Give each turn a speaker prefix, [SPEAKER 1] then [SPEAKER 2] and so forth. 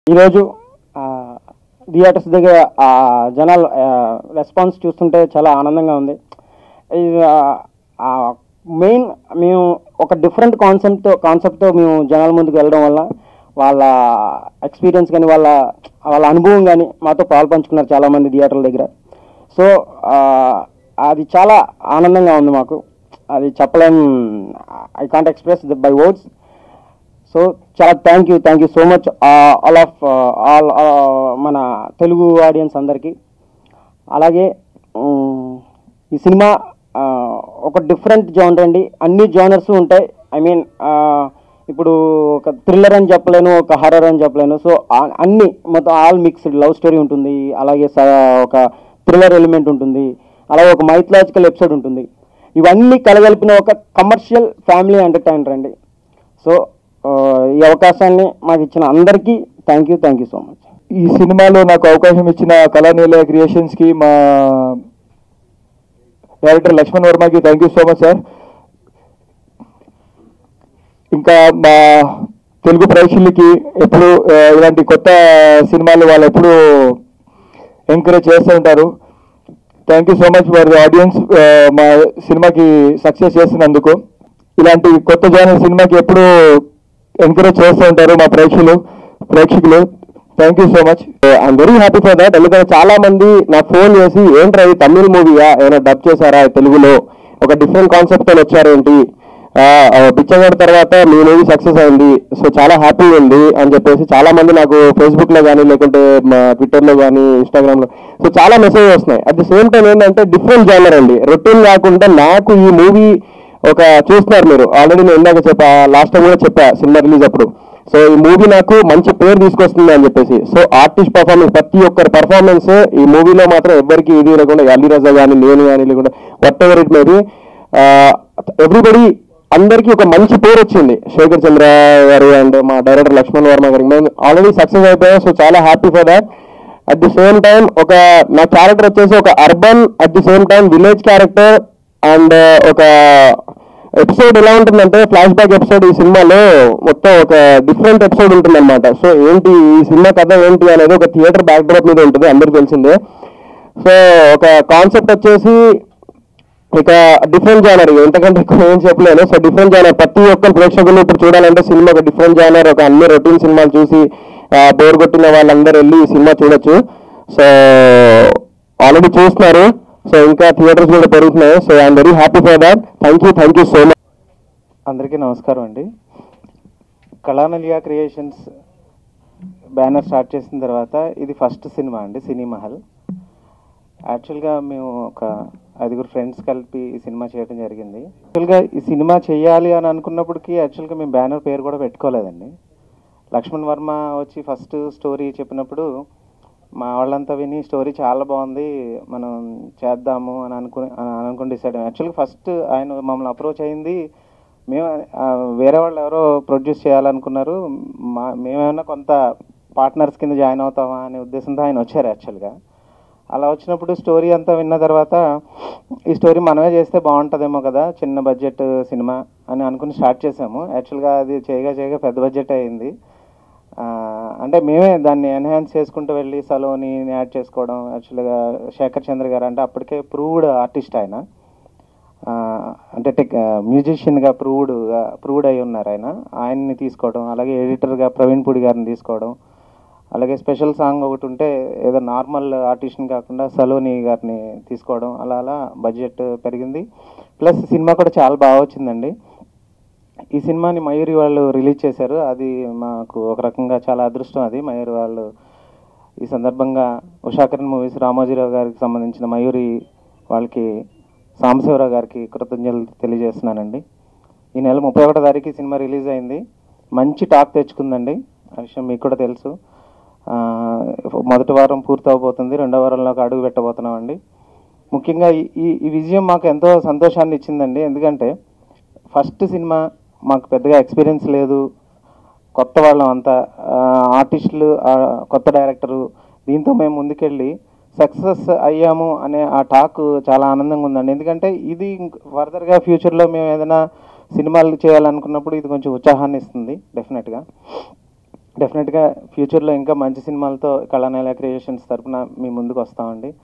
[SPEAKER 1] ఈరోజు థియేటర్స్ దగ్గర ఆ, జనాల రెస్పాన్స్ చూస్తుంటే చాలా ఆనందంగా ఉంది మెయిన్ మేము ఒక డిఫరెంట్ కాన్సెప్ట్తో కాన్సెప్ట్తో మేము జనాల ముందుకు వెళ్ళడం వల్ల వాళ్ళ ఎక్స్పీరియన్స్ కానీ వాళ్ళ వాళ్ళ అనుభవం కానీ మాతో పాలు పంచుకున్నారు చాలామంది థియేటర్ల దగ్గర సో అది చాలా ఆనందంగా ఉంది మాకు అది చెప్పలేం I can't express by words so చాలా thank you thank you so much all of all మన తెలుగు ఆడియన్స్ అందరికీ అలాగే ఉమ్, ఈ సినిమా ఆ, ఒక డిఫరెంట్ జోనర్ అండి అన్ని జోనర్స్ ఉంటాయి ఐ మీన్ ఇప్పుడు ఒక థ్రిల్లర్ అని చెప్పలేను ఒక హర్రర్ అని చెప్పలేను సో ఆ- అన్ని మొత్తం ఆల్ మిక్స్డ్ లవ్ స్టోరీ ఉంటుంది అలాగే స- ఒక థ్రిల్లర్ ఎలిమెంట్ ఉంటుంది అలాగే ఒక మైథలాజికల్ ఎపిసోడ్ ఉంటుంది ఇవన్నీ కలగలిపిన ఒక కమర్షియల్ ఫ్యామిలీ ఎంటర్టైనర్ అండి సో ఆ, ఈ అవకాశాన్ని మాకు ఇచ్చిన అందరికీ thank you thank you so much
[SPEAKER 2] ఈ సినిమాలో నాకు అవకాశం ఇచ్చిన కళానీలయ క్రియేషన్స్ కి మా డైరెక్టర్ లక్ష్మణ్ వర్మకి thank you so much sir ఇంకా మా తెలుగు ప్రేక్షకులకి ఎప్పుడు ఆ, ఇలాంటి కొత్త సినిమాలు వాళ్ళు ఎప్పుడు ఎంకరేజ్ చేస్తూ ఉంటారు thank you so much for audience మా సినిమాకి సక్సెస్ చేసినందుకు ఇలాంటి కొత్త జానర్ సినిమాకి ఎప్పుడు ఎంకరేజ్ చేస్తూ ఉంటారు మా ప్రేక్షకులు ప్రేక్షకులు thank you so much I'm very happy for that ఎందుకంటే చాలా మంది నాకు ఫోన్ చేసి ఏంట్రా ఇది తమిళ మూవీయా ఏమైనా డబ్ చేశారా తెలుగులో ఒక డిఫరెంట్ కాన్సెప్ట్ తో వచ్చారేంటి ఆ, ఆ, బిచ్చగాడి తర్వాత మీ మూవీ సక్సెస్ అయింది సో చాలా హ్యాపీ ఉంది అని చెప్పేసి చాలా మంది నాకు ఫేస్బుక్ లో కానీ లేకుంటే మా ట్విట్టర్ లో కానీ ఇన్స్టాగ్రామ్ లో సో చాలా మెసేజ్ వస్తున్నాయి అట్ ది సేమ్ టైం ఏంటంటే డిఫరెంట్ జానర్ అండి రొటీన్ కాకుండా నాకు ఈ మూవీ ఒక చూస్తున్నారు మీరు ఆల్రెడీ నేను ఇందాక చెప్పా లాస్ట్ టైం కూడా చెప్పా సినిమా రిలీజ్ అప్పుడు సో ఈ మూవీ నాకు మంచి పేరు తీసుకొస్తుంది అని చెప్పేసి సో ఆర్టిస్ట్ పర్ఫార్మెన్స్ ప్రతి ఒక్కరి పర్ఫార్మెన్స్ ఈ మూవీలో మాత్రం ఎవరికి ఇది లేకుండా అలీ రజా కానీ నేను కానీ లేకుండా whatever it maybe everybody అందరికీ ఒక మంచి పేరు వచ్చింది శేఖర్ చంద్ర గారు అండ్ మా డైరెక్టర్ లక్ష్మణ్ వర్మ గారికి మేము ఆల్రెడీ సక్సెస్ అయిపోయాం సో చాలా happy for that at the same time ఒక నా క్యారెక్టర్ వచ్చేసి ఒక urban at the same time village character and ఒక ఎపిసోడ్ ఎలా ఉంటుందంటే ఫ్లాష్ బ్యాక్ ఎపిసోడ్ ఈ సినిమాలో మొత్తం ఒక డిఫరెంట్ ఎపిసోడ్ ఉంటుందన్నమాట సో ఏంటి ఈ సినిమా కథ ఏంటి అనేది ఒక థియేటర్ బ్యాక్ డ్రాప్ మీద ఉంటుంది అందరికీ తెలిసిందే సో ఒక కాన్సెప్ట్ వచ్చేసి ఇక డిఫరెంట్ జానర్ ఎంతకంటే ఎక్కువ ఏం చెప్పలేను సో డిఫరెంట్ జానర్ ప్రతి ఒక్క ప్రేక్షకులు ఇప్పుడు చూడాలంటే సినిమా ఒక డిఫరెంట్ జానర్ ఒక అన్ని రొటీన్ సినిమాలు చూసి బోర్ కొట్టిన వాళ్ళందరూ వెళ్ళి ఈ సినిమా చూడొచ్చు సో ఆల్రెడీ చూస్తున్నారు సో ఇంకా థియేటర్స్ కూడా పెరుగుతున్నాయి so I'm very happy for that thank you thank you so much
[SPEAKER 3] అందరికీ నమస్కారం అండి కళానలియా క్రియేషన్స్ బ్యానర్ స్టార్ట్ చేసిన తర్వాత ఇది ఫస్ట్ సినిమా అండి సినీ మహల్ యాక్చువల్గా మేము ఒక ఐదుగురు ఫ్రెండ్స్ కలిపి ఈ సినిమా చేయడం జరిగింది యాక్చువల్గా ఈ సినిమా చేయాలి అని అనుకున్నప్పటికీ యాక్చువల్గా మేము బ్యానర్ పేరు కూడా పెట్టుకోలేదండి లక్ష్మణ్ వర్మ వచ్చి ఫస్ట్ స్టోరీ చెప్పినప్పుడు మా వాళ్ళంతా విని స్టోరీ చాలా బాగుంది మనం చేద్దాము అని అనుకుని అని అనుకుని డిసైడ్ యాక్చువల్గా ఫస్ట్ ఆయన మమ్మల్ని అప్రోచ్ అయింది మేము ఆ, వేరే వాళ్ళు ఎవరో ప్రొడ్యూస్ చేయాలనుకున్నారు మా మేమేమన్నా కొంత పార్ట్నర్స్ కింద జాయిన్ అవుతామా అనే ఉద్దేశంతో ఆయన వచ్చారు యాక్చువల్గా అలా వచ్చినప్పుడు స్టోరీ అంతా విన్న తర్వాత ఈ స్టోరీ మనమే చేస్తే బాగుంటుందేమో కదా చిన్న బడ్జెట్ సినిమా అని అనుకుని స్టార్ట్ చేసాము యాక్చువల్గా అది చేయగా చేయగా పెద్ద బడ్జెట్ అయింది ఆ, అంటే మేమే దాన్ని ఎన్హాన్స్ చేసుకుంటూ వెళ్ళి సలోని యాడ్ చేసుకోవడం యాక్చువల్గా శేఖర్ చంద్ర గారు అంటే అప్పటికే ప్రూవ్డ్ ఆర్టిస్ట్ ఆయన ఆ, అంటే టెక్ మ్యూజిషియన్గా ప్రూవ్డ్గా ప్రూవ్డ్ అయి ఉన్నారు ఆయన ఆయన్ని తీసుకోవడం అలాగే ఎడిటర్గా ప్రవీణ్ పూడి గారిని తీసుకోవడం అలాగే స్పెషల్ సాంగ్ ఒకటి ఉంటే ఏదో నార్మల్ ఆర్టిస్ట్ని కాకుండా సలోని గారిని తీసుకోవడం అలా అలా బడ్జెట్ పెరిగింది ప్లస్ సినిమా కూడా చాలా బాగా వచ్చిందండి ఈ సినిమాని మయూరి వాళ్ళు రిలీజ్ చేశారు అది మాకు ఒక రకంగా చాలా అదృష్టం అది మయూరి వాళ్ళు ఈ సందర్భంగా ఉషాకరణ్ మూవీస్ రామోజీరావు గారికి సంబంధించిన మయూరి వాళ్ళకి సాంబశివరావు గారికి కృతజ్ఞతలు తెలియజేస్తున్నానండి ఈ నెల ముప్పై ఒకటో తారీఖు ఈ సినిమా రిలీజ్ అయింది మంచి టాక్ తెచ్చుకుందండి ఆ విషయం మీకు కూడా తెలుసు ఆ, మొదటి వారం పూర్తి అవబోతుంది రెండో వారంలోకి అడుగు పెట్టబోతున్నామండి ముఖ్యంగా ఈ ఈ- ఈ విజయం మాకు ఎంతో సంతోషాన్ని ఇచ్చిందండి ఎందుకంటే ఫస్ట్ సినిమా మాకు పెద్దగా ఎక్స్పీరియన్స్ లేదు కొత్త వాళ్ళం అంతా ఆ, ఆర్టిస్టులు ఆ, కొత్త డైరెక్టరు దీంతో మేము ముందుకెళ్ళి సక్సెస్ అయ్యాము అనే ఆ టాక్ చాలా ఆనందంగా ఉందండి ఎందుకంటే ఇది ఫర్దర్గా ఫ్యూచర్లో మేము ఏదైనా సినిమాలు చేయాలనుకున్నప్పుడు ఇది కొంచెం ఉత్సాహాన్ని ఇస్తుంది డెఫినెట్గా డెఫినెట్గా ఫ్యూచర్లో ఇంకా మంచి సినిమాలతో కళానైల క్రియేషన్స్ తరపున మీ ముందుకు వస్తామండి